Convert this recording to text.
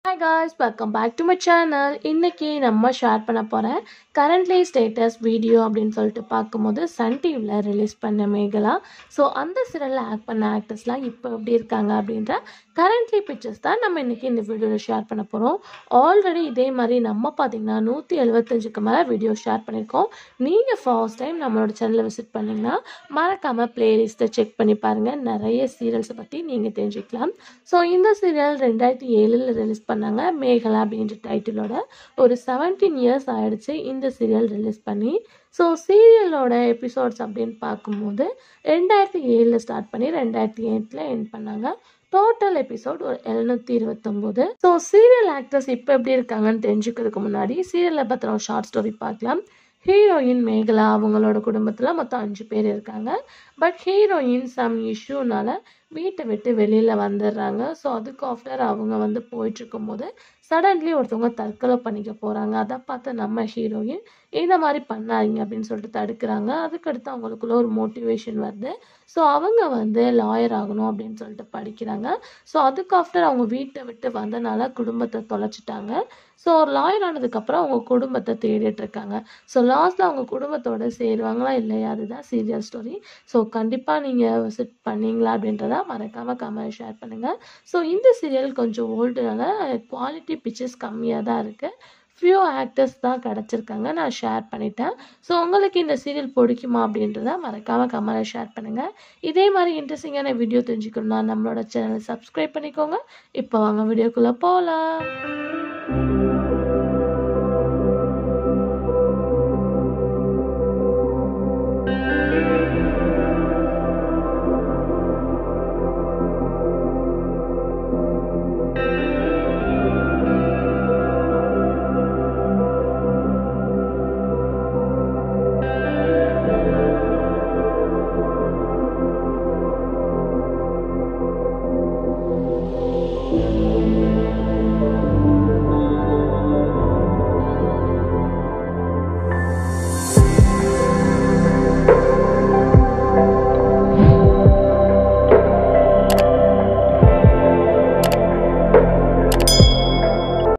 hi guys welcome back to my channel இன்னைக்கு நம்ம share பண்ண போகிற கரண்ட்லி ஸ்டேட்டஸ் வீடியோ அப்படின்னு சொல்லிட்டு பார்க்கும்போது சன் டிவியில் ரிலீஸ் பண்ண மேகலா ஸோ அந்த சீரியலில் ஆக்ட் பண்ண ஆக்டர்ஸ்லாம் இப்போ எப்படி இருக்காங்க அப்படின்ற கரண்ட்லி பிக்சர்ஸ் தான் நம்ம இன்னைக்கு இந்த வீடியோவில் ஷேர் பண்ண போகிறோம் ஆல்ரெடி இதே மாதிரி நம்ம பார்த்தீங்கன்னா நூற்றி எழுபத்தஞ்சுக்கு மேலே வீடியோ ஷேர் பண்ணியிருக்கோம் நீங்கள் ஃபர்ஸ்ட் டைம் நம்மளோட சேனலை விசிட் பண்ணிங்கன்னா மறக்காமல் பிளேலிஸ்ட்டை செக் பண்ணி பாருங்கள் நிறைய சீரியல்ஸை பற்றி நீங்கள் தெரிஞ்சுக்கலாம் ஸோ இந்த சீரியல் ரெண்டாயிரத்தி ஏழில் ரிலீஸ் பண்ணாங்க மேகலா அப்படின்ற டைட்டிலோட ஒரு செவன்டீன் இயர்ஸ் ஆயிடுச்சு இந்த சீரியல் ரிலீஸ் பண்ணி ஸோ சீரியலோட எபிசோட்ஸ் அப்படின்னு பார்க்கும்போது ரெண்டாயிரத்தி ஏழில் ஸ்டார்ட் பண்ணி ரெண்டாயிரத்தி எட்டில் எண்ட் பண்ணாங்க டோட்டல் எபிசோட் ஒரு எழுநூற்றி இருபத்தொம்போது ஸோ சீரியல் ஆக்டர்ஸ் இப்போ எப்படி இருக்காங்கன்னு தெரிஞ்சுக்கிறதுக்கு முன்னாடி சீரியலை பற்றின ஒரு ஷார்ட் ஸ்டோரி பார்க்கலாம் ஹீரோயின் மேகலா அவங்களோட குடும்பத்தில் மொத்தம் அஞ்சு பேர் இருக்காங்க பட் ஹீரோயின் சம் இஷ்யூனால வீட்டை விட்டு வெளியில் வந்துடுறாங்க ஸோ அதுக்கு ஆஃப்டர் அவங்க வந்து போயிட்டுருக்கும் போது சடன்லி ஒருத்தவங்க தற்கொலை பண்ணிக்க போகிறாங்க அதை பார்த்து நம்ம ஹீரோயின் இந்த மாதிரி பண்ணாதீங்க அப்படின்னு சொல்லிட்டு தடுக்கிறாங்க அதுக்கடுத்து அவங்களுக்குள்ள ஒரு மோட்டிவேஷன் வருது ஸோ அவங்க வந்து லாயர் ஆகணும் அப்படின்னு சொல்லிட்டு படிக்கிறாங்க ஸோ அதுக்கு ஆஃப்டர் அவங்க வீட்டை விட்டு வந்தனால குடும்பத்தை தொலைச்சிட்டாங்க ஸோ ஒரு லாயர் ஆனதுக்கப்புறம் அவங்க குடும்பத்தை தேடிட்டு இருக்காங்க ஸோ லாஸ்ட்டில் அவங்க குடும்பத்தோட சேருவாங்களா இல்லையா அதுதான் சீரியல் ஸ்டோரி ஸோ கண்டிப்பாக நீங்கள் விசிட் பண்ணீங்களா அப்படின்றத மறக்காமல் கமெண்ட் ஷேர் பண்ணுங்கள் ஸோ இந்த சீரியல் கொஞ்சம் ஓல்டுனால குவாலிட்டி பிக்சர்ஸ் கம்மியாக தான் இருக்குது ஃபியூ ஆக்டர்ஸ் தான் கிடச்சிருக்காங்க நான் ஷேர் பண்ணிட்டேன் ஸோ உங்களுக்கு இந்த சீரியல் பிடிக்குமா அப்படின்றத மறக்காமல் கமெண்ட் ஷேர் பண்ணுங்கள் இதே மாதிரி இன்ட்ரெஸ்டிங்கான வீடியோ தெரிஞ்சுக்கணும்னா நம்மளோட சேனலை சப்ஸ்கிரைப் பண்ணிக்கோங்க இப்போ வாங்க வீடியோக்குள்ளே போகலாம்